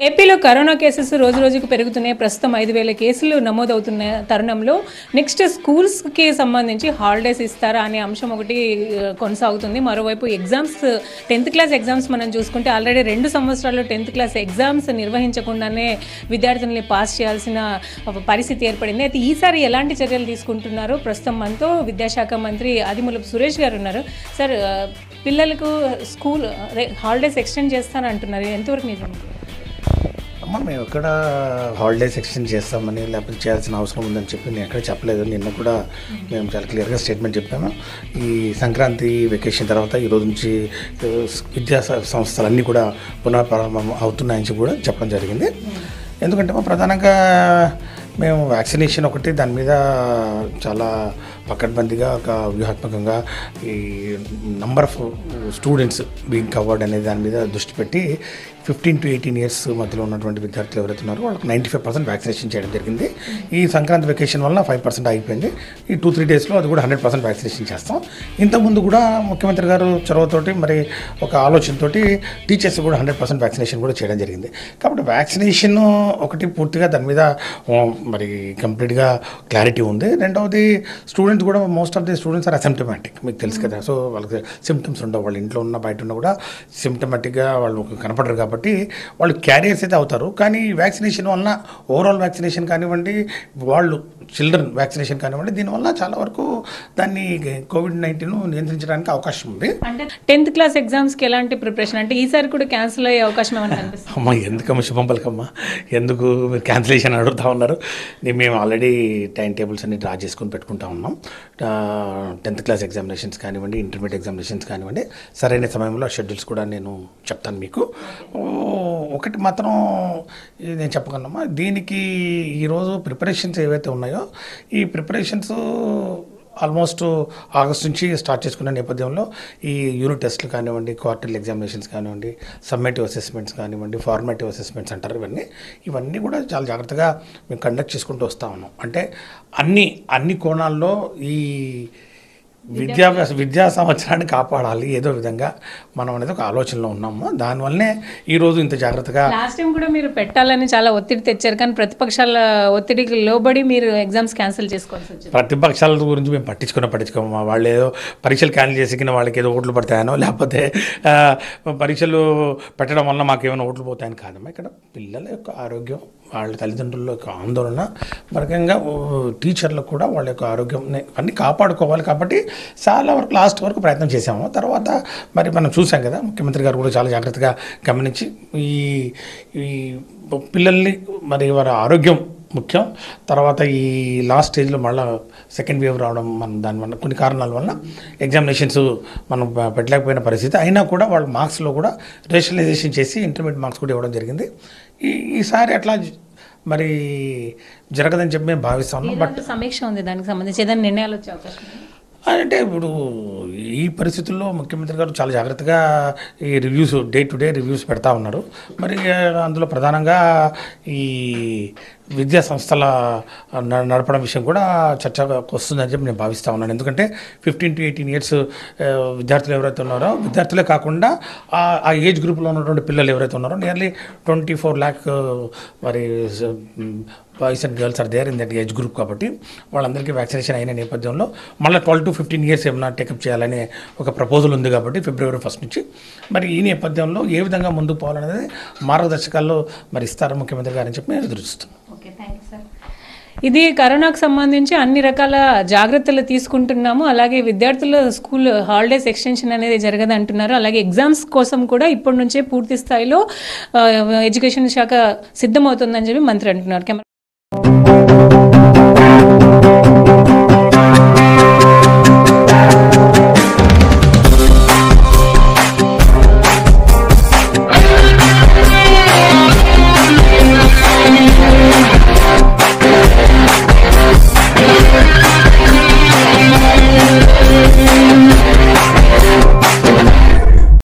ఏపీలో corona cases రోజు రోజుకు పెరుగుతున్నాయి ప్రస్తుతం ఐదు వేల కేసులు నమోదవుతున్న తరుణంలో నెక్స్ట్ స్కూల్స్కి సంబంధించి హాలిడేస్ ఇస్తారా అనే అంశం ఒకటి ఆ, కొనసాగుతుంది మరోవైపు ఎగ్జామ్స్ టెన్త్ క్లాస్ ఎగ్జామ్స్ మనం చూసుకుంటే ఆల్రెడీ రెండు సంవత్సరాల్లో టెన్త్ క్లాస్ ఎగ్జామ్స్ నిర్వహించకుండానే విద్యార్థుల్ని పాస్ చేయాల్సిన పరిస్థితి ఏర్పడింది అయితే ఈసారి ఎలాంటి చర్యలు తీసుకుంటున్నారో ప్రస్తుతం మనతో విద్యాశాఖ మంత్రి ఆదిమూలపు సురేష్ గారు ఉన్నారు సార్ ఆ, పిల్లలకు స్కూల్ హాలిడేస్ ఎక్స్టెండ్ చేస్తానంటున్నారు ఎంతవరకు నిజం అమ్మ మేము ఎక్కడ హాలిడేస్ ఎక్స్టెండ్ చేస్తామని లేకపోతే చేయాల్సిన అవసరం ఉందని చెప్పి నేను ఎక్కడ చెప్పలేదు నిన్న కూడా మేము చాలా క్లియర్గా స్టేట్మెంట్ చెప్పాము ఈ సంక్రాంతి వెకేషన్ తర్వాత ఈ రోజు నుంచి ఆ, విద్యా స- సంస్థలన్నీ కూడా పునఃప్రారంభం అవుతున్నాయని చెప్పి కూడా చెప్పడం జరిగింది ఎందుకంటే మా ప్రధానంగా మేము వ్యాక్సినేషన్ ఒకటి దాని మీద చాలా పకడ్బందీగా ఒక వ్యూహాత్మకంగా ఈ number of students being covered అనే దాని మీద దృష్టి పెట్టి ఫిఫ్టీన్ టు ఎయిటీన్ ఇయర్స్ మధ్యలో ఉన్నటువంటి విద్యార్థులు ఎవరైతే ఉన్నారో వాళ్ళకి నైంటీ ఫైవ్ పర్సెంట్ వ్యాక్సినేషన్ చేయడం జరిగింది ఈ సంక్రాంతి వెకేషన్ వల్ల ఫైవ్ పర్సెంట్ అయిపోయింది ఈ టూ త్రీ డేస్లో అది కూడా హండ్రెడ్ పర్సెంట్ వ్యాక్సినేషన్ చేస్తాం ఇంతకుముందు కూడా ముఖ్యమంత్రి గారు చొరవతోటి మరి ఒక ఆలోచనతోటి టీచర్స్ కూడా హండ్రెడ్ పర్సెంట్ వ్యాక్సినేషన్ కూడా చేయడం జరిగింది కాబట్టి వ్యాక్సినేషన్ ఒకటి పూర్తిగా దాని మీద ఆ, మరి కంప్లీట్గా క్లారిటీ ఉంది రెండవది స్టూడెంట్స్ కూడా most of the students are asymptomatic మీకు తెలుసు కదా సో వాళ్ళకి సిమ్టమ్స్ ఉండవు వాళ్ళ ఇంట్లో ఉన్న బయట ఉన్న కూడా సిమ్టమాటిక్గా వాళ్ళు కనపడరు కాబట్టి వాళ్ళు క్యారియర్స్ అయితే అవుతారు కానీ వ్యాక్సినేషన్ వలన ఓవరాల్ వ్యాక్సినేషన్ కానివ్వండి వాళ్ళు చిల్డ్రన్ వ్యాక్సినేషన్ కానివ్వండి దీనివల్ల చాలా వరకు దాన్ని కోవిడ్ నైన్టీన్ నియంత్రించడానికి అవకాశం ఉంది అంటే టెన్త్ క్లాస్ ఎగ్జామ్స్కి ఎలాంటి ప్రిపరేషన్ అంటే ఈసారి కూడా క్యాన్సిల్ అయ్యే అవకాశం ఏమైనా కనిపిస్తుంది అమ్మ ఎందుకమ్మ శుభం పలకమ్మ ఎందుకు మీరు క్యాన్సిలేషన్ అడుగుతా ఉన్నారు ఇది మేము ఆల్రెడీ టైం టేబుల్స్ అన్ని డ్రా చేసుకొని పెట్టుకుంటా ఉన్నాం టెన్త్ క్లాస్ ఎగ్జామినేషన్స్ కానివ్వండి ఇంటర్మీడియట్ ఎగ్జామినేషన్స్ కానివ్వండి సరైన సమయంలో షెడ్యూల్స్ కూడా నేను చెప్తాను మీకు ఓ, ఒకటి మాత్రం ఇది నేను చెప్పగలనమ్మా దీనికి ఈరోజు ప్రిపరేషన్స్ ఏవైతే ఉన్నాయో ఈ ప్రిపరేషన్స్ ఆల్మోస్ట్ ఆగస్ట్ నుంచి స్టార్ట్ చేసుకున్న నేపథ్యంలో ఈ యూనిట్ టెస్ట్లు కానివ్వండి క్వార్టర్లీ ఎగ్జామినేషన్స్ కానివ్వండి సమ్మేటివ్ అసెస్మెంట్స్ కానివ్వండి ఫార్మేటివ్ అసెస్మెంట్స్ అంటారు ఇవన్నీ ఇవన్నీ కూడా చాలా జాగ్రత్తగా మేము కండక్ట్ చేసుకుంటూ వస్తూ ఉన్నాం అంటే అన్ని అన్ని కోణాల్లో ఈ విద్యా విద్యా సంవత్సరాన్ని కాపాడాలి ఏదో విధంగా మనం అనేది ఒక ఆలోచనలో ఉన్నాము దానివల్లనే ఈరోజు ఇంత జాగ్రత్తగా లాస్ట్ టైం కూడా మీరు పెట్టాలని చాలా ఒత్తిడి తెచ్చారు కానీ ప్రతిపక్షాల ఒత్తిడికి లోబడి మీరు ఎగ్జామ్స్ క్యాన్సిల్ చేసుకోవాల్సి వచ్చింది ప్రతిపక్షాల గురించి మేము పట్టించుకున్న పట్టించుకోమా వాళ్ళు ఏదో పరీక్షలు క్యాన్సిల్ చేసి వాళ్ళకి ఏదో ఓట్లు పడతాయనో లేకపోతే ఆ, పరీక్షలు పెట్టడం వల్ల మాకు ఏమైనా ఓట్లు పోతాయని కాదమ్మా ఇక్కడ పిల్లల యొక్క ఆరోగ్యం వాళ్ళ తల్లిదండ్రుల యొక్క ఆందోళన మరకంగా టీచర్లకు కూడా వాళ్ళ యొక్క ఆరోగ్యం అన్నీ కాపాడుకోవాలి కాబట్టి చాలా వరకు లాస్ట్ వరకు ప్రయత్నం చేశాము తర్వాత మరి మనం చూసాం కదా ముఖ్యమంత్రి గారు కూడా చాలా జాగ్రత్తగా గమనించి ఈ ఈ పిల్లల్ని మరి వారి ఆరోగ్యం ముఖ్యం తర్వాత ఈ లాస్ట్ స్టేజ్లో మళ్ళీ సెకండ్ వేవ్ రావడం మనం దానివల్ల కొన్ని కారణాల వల్ల ఎగ్జామినేషన్స్ మనం ప- పెట్టలేకపోయిన పరిస్థితి అయినా కూడా వాళ్ళ మార్క్స్లో కూడా రేషనలైజేషన్ చేసి ఇంటర్మీడియట్ మార్క్స్ కూడా ఇవ్వడం జరిగింది ఈ ఈసారి అట్లా జ- మరి జరగదని చెప్పి మేము భావిస్తా ఉన్నాం బట్ ఈరోజు సమీక్ష ఉంది దానికి సంబంధించి ఏదైనా నిర్ణయాలు వచ్చే అవకాశం ఉంది అంటే ఇప్పుడు ఈ పరిస్థితుల్లో ముఖ్యమంత్రి గారు చాలా జాగ్రత్తగా ఈ reviews day to day reviews పెడతా ఉన్నారు మరి ఆ, అందులో ప్రధానంగా ఈ విద్యా సంస్థల న- నడపడం విషయం కూడా చర్చకు వస్తుందని చెప్పి నేను భావిస్తా ఉన్నాను ఎందుకంటే ఫిఫ్టీన్ టు ఎయిటీన్ ఇయర్స్ విద్యార్థులు ఎవరైతే ఉన్నారో విద్యార్థులే కాకుండా ఆ ఆ ఏజ్ గ్రూప్లో ఉన్నటువంటి పిల్లలు ఎవరైతే ఉన్నారో నియర్లీ ట్వంటీ ఫోర్ ల్యాక్ మరి boys and girls are there in that age group కాబట్టి వాళ్ళందరికీ వ్యాక్సినేషన్ అయిన నేపథ్యంలో మళ్ళీ ట్వెల్వ్ టు ఫిఫ్టీన్ ఇయర్స్ ఏమైనా టేకప్ చేయాలనే ఒక ప్రపోజల్ ఉంది కాబట్టి ఫిబ్రవరి ఫస్ట్ నుంచి మరి ఈ నేపథ్యంలో ఏ విధంగా ముందుకు పోవాలనేది మార్గదర్శకాల్లో మరి ఇస్తారు ముఖ్యమంత్రి గారని చెప్పి నేను ఎదురుస్తున్నాను ఓకే థ్యాంక్ యూ సార్ ఇది కరోనాకు సంబంధించి అన్ని రకాల జాగ్రత్తలు తీసుకుంటున్నాము అలాగే విద్యార్థుల స్కూల్ హాలిడేస్ ఎక్స్టెన్షన్ అనేది జరగదు అంటున్నారు అలాగే ఎగ్జామ్స్ కోసం కూడా ఇప్పటి నుంచే పూర్తి స్థాయిలో ఆ, ఎడ్యుకేషన్ శాఖ సిద్ధమవుతుందని చెప్పి మంత్రి అంటున్నారు కెమెరా